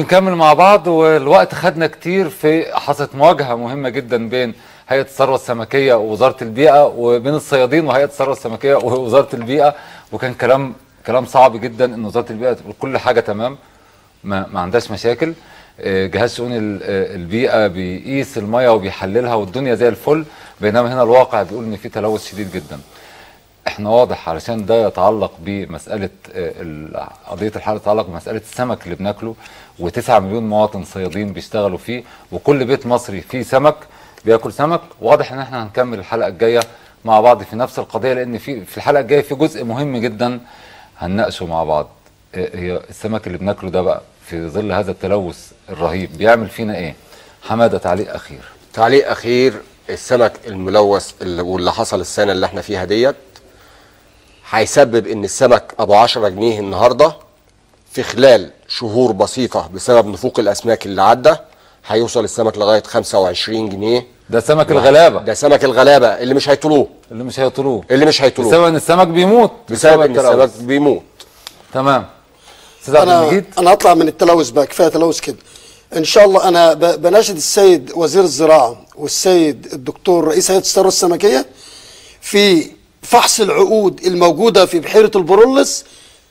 بنكمل مع بعض والوقت خدنا كتير في حصلت مواجهه مهمه جدا بين هيئه الثروه السمكيه ووزاره البيئه وبين الصيادين وهيئه الثروه السمكيه ووزاره البيئه وكان كلام كلام صعب جدا ان وزاره البيئه تقول كل حاجه تمام ما, ما عندهاش مشاكل آه، جهاز شؤون ال- آه، البيئه بيقيس الميه وبيحللها والدنيا زي الفل بينما هنا الواقع بيقول ان في تلوث شديد جدا احنا واضح علشان ده يتعلق بمساله آه، ال- قضيه الحاله تتعلق بمساله السمك اللي بناكله و9 مليون مواطن صيادين بيشتغلوا فيه وكل بيت مصري فيه سمك بياكل سمك واضح ان احنا هنكمل الحلقه الجايه مع بعض في نفس القضيه لان في في الحلقه الجايه في جزء مهم جدا هنناقشه مع بعض آه، هي السمك اللي بناكله ده بقى في ظل هذا التلوث الرهيب بيعمل فينا ايه حماده تعليق اخير تعليق اخير السمك الملوث اللي واللي حصل السنه اللي احنا فيها ديت هيسبب ان السمك ابو 10 جنيه النهارده في خلال شهور بسيطه بسبب نفوق الاسماك اللي عدى هيوصل السمك لغايه 25 جنيه ده سمك الغلابه ده سمك الغلابه اللي مش هيطلوه اللي مش هيطلوه اللي مش هيطلوه بسبب ان السمك بيموت بسبب ان التلوث. السمك بيموت تمام استاذ عبد انا المجيد انا هطلع من التلوث بقى كفايه تلوث كده ان شاء الله انا ب- بناشد السيد وزير الزراعه والسيد الدكتور رئيس هيئه الثروه السمكيه في فحص العقود الموجوده في بحيره البرولس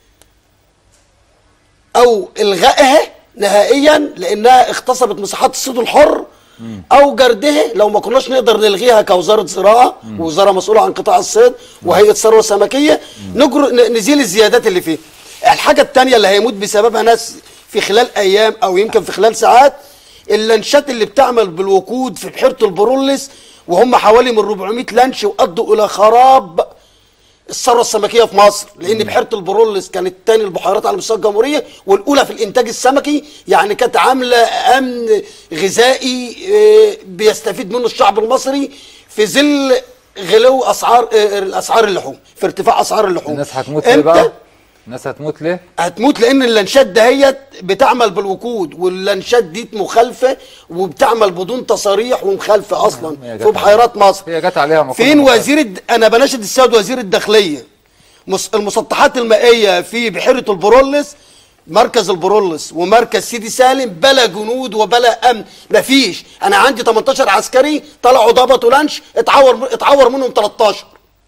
او الغائها نهائيا لانها اغتصبت مساحات الصيد الحر او جردها لو ما كناش نقدر نلغيها كوزاره زراعه ووزاره مسؤوله عن قطاع الصيد وهيئه ثروه سمكيه نجر ن- نزيل الزيادات اللي فيه الحاجه الثانيه اللي هيموت بسببها ناس في خلال ايام او يمكن في خلال ساعات اللانشات اللي بتعمل بالوقود في بحيره البرولس وهم حوالي من 400 لانش وادوا الى خراب الثروه السمكيه في مصر لان بحيره البرولس كانت تاني البحيرات على مستوى الجمهوريه والاولى في الانتاج السمكي يعني كانت عامله امن غذائي آه، بيستفيد منه الشعب المصري في ظل غلو اسعار آه، الاسعار اللحوم في ارتفاع اسعار اللحوم الناس هتموت ليه امتى بقى الناس هتموت ليه هتموت لان اللانشات دهيت بتعمل بالوقود واللانشات دي مخالفه وبتعمل بدون تصاريح ومخالفه اصلا هي جت في بحيرات مصر هي جت عليها ما كنا فين مخالفة. وزير الد... انا بناشد السيد وزير الداخليه مس... المسطحات المائيه في بحيره البرولس مركز البرولس ومركز سيدي سالم بلا جنود وبلا امن مفيش انا عندي 18 عسكري طلعوا ضبطوا لانش اتعور اتعور منهم 13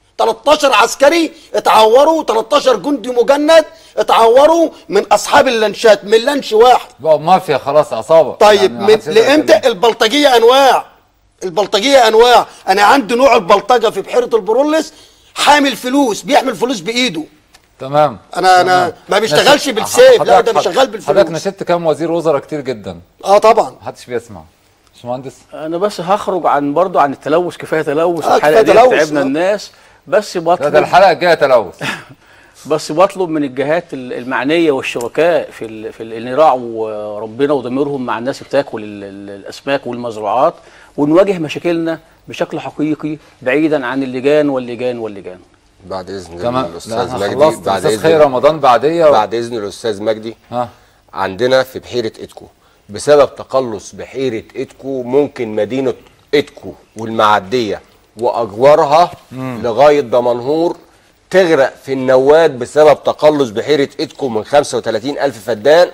13 عسكري اتعوروا 13 جندي مجند اتعوروا من اصحاب اللانشات من لانش واحد بقى مافيا خلاص عصابه طيب يعني ما من حدش يقدر لامتى يتكلم. البلطجيه انواع البلطجيه انواع انا عندي نوع البلطجه في بحيره البرولس حامل فلوس بيحمل فلوس بايده تمام انا انا تمام. ما بيشتغلش نشدت- بالسيف لا حضرتك- ده انا شغال حضرتك بالفلوس نشدت كام وزير وزراء كتير جدا اه طبعا محدش بيسمع باشمهندس انا بس هخرج عن برضو عن التلوث كفايه تلوث آه، الحلقه كفاية دي تلوث، تعبنا آه. الناس بس لا ده بطلب الحلقه الجايه تلوث بس بطلب من الجهات ال- المعنيه والشركاء في ال في ال- ان يراعوا ربنا وضميرهم مع الناس اللي بتاكل ال- ال- الاسماك والمزروعات ونواجه مشاكلنا بشكل حقيقي بعيدا عن اللجان واللجان واللجان بعد اذن تمام لا الاستاذ احنا مجدي خلصت بعد استاذ خير اذن رمضان بعديه و... بعد اذن الاستاذ مجدي ها عندنا في بحيره اتكو بسبب تقلص بحيره اتكو ممكن مدينه اتكو والمعديه واجوارها لغايه دمنهور تغرق في النواد بسبب تقلص بحيره اتكو من 35 الف فدان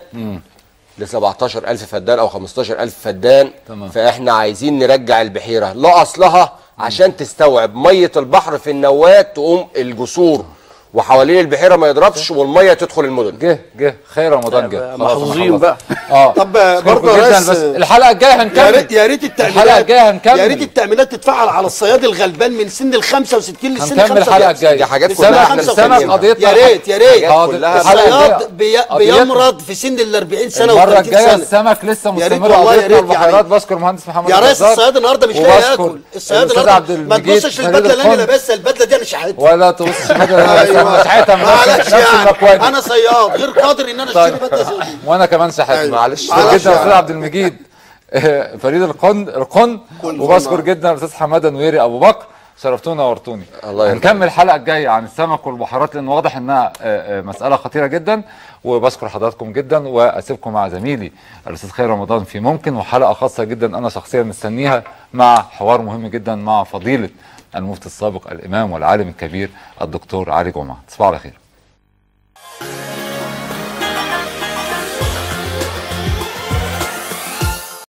ل 17000 فدان او 15000 فدان تمام. فاحنا عايزين نرجع البحيره لاصلها عشان تستوعب ميه البحر في النواد تقوم الجسور وحوالين البحيره ما يضربش والميه تدخل المدن جه جه خير رمضان جه خلاص أنا محظوظين خلصت. بقى. اه طب أشكركم برضه يا جداً، ريس- بس الحلقه الجايه يا هنكمل ريت يا ريت الحلقه التأمينات الجايه هنكمل يا ريت التأمينات تتفعل على الصياد الغلبان من سن ال 65 لسن هنكمل الحلقه 75 الجايه دي حاجات السمك- كلها احنا السمك مستنيينها. قضيتنا يا ريت يا ريت حاجات كلها الصياد بي... قضيتنا. بيمرض في سن ال 40 سنه المره و30 الجايه سنه السمك لسه يا ريت مستمر والله يا قضيتنا ريت البحيرات يعني. بشكر مهندس محمد يا ريس الجزار. الصياد النهارده مش لاقي وبشكر ياكل الصياد الأستاذ عبد النهارده ما المجيد تبصش فريد للبدله اللي انا القن. لابسها البدله دي انا شحاتها ولا تبصش البدله أيوة. مش شحاتها من نفس معلش نفس يعني المكواجي انا صياد غير قادر ان انا اشتري بدله زي دي وانا كمان شحات أيوة. معلش معلش جدا استاذ يعني. عبد المجيد آه، فريد القن القن كل وبشكر مرة. جدا الاستاذ حماده نويري ابو بكر شرفتونا ونورتوني الله يرضى هنكمل الحلقه الجايه عن السمك والبحيرات لان واضح انها آه، آه، مساله خطيره جدا وبشكر حضراتكم جدا واسيبكم مع زميلي الاستاذ خير رمضان في ممكن وحلقه خاصه جدا انا شخصيا مستنيها مع حوار مهم جدا مع فضيله المفتي السابق الامام والعالم الكبير الدكتور علي جمعه تصبحوا على خير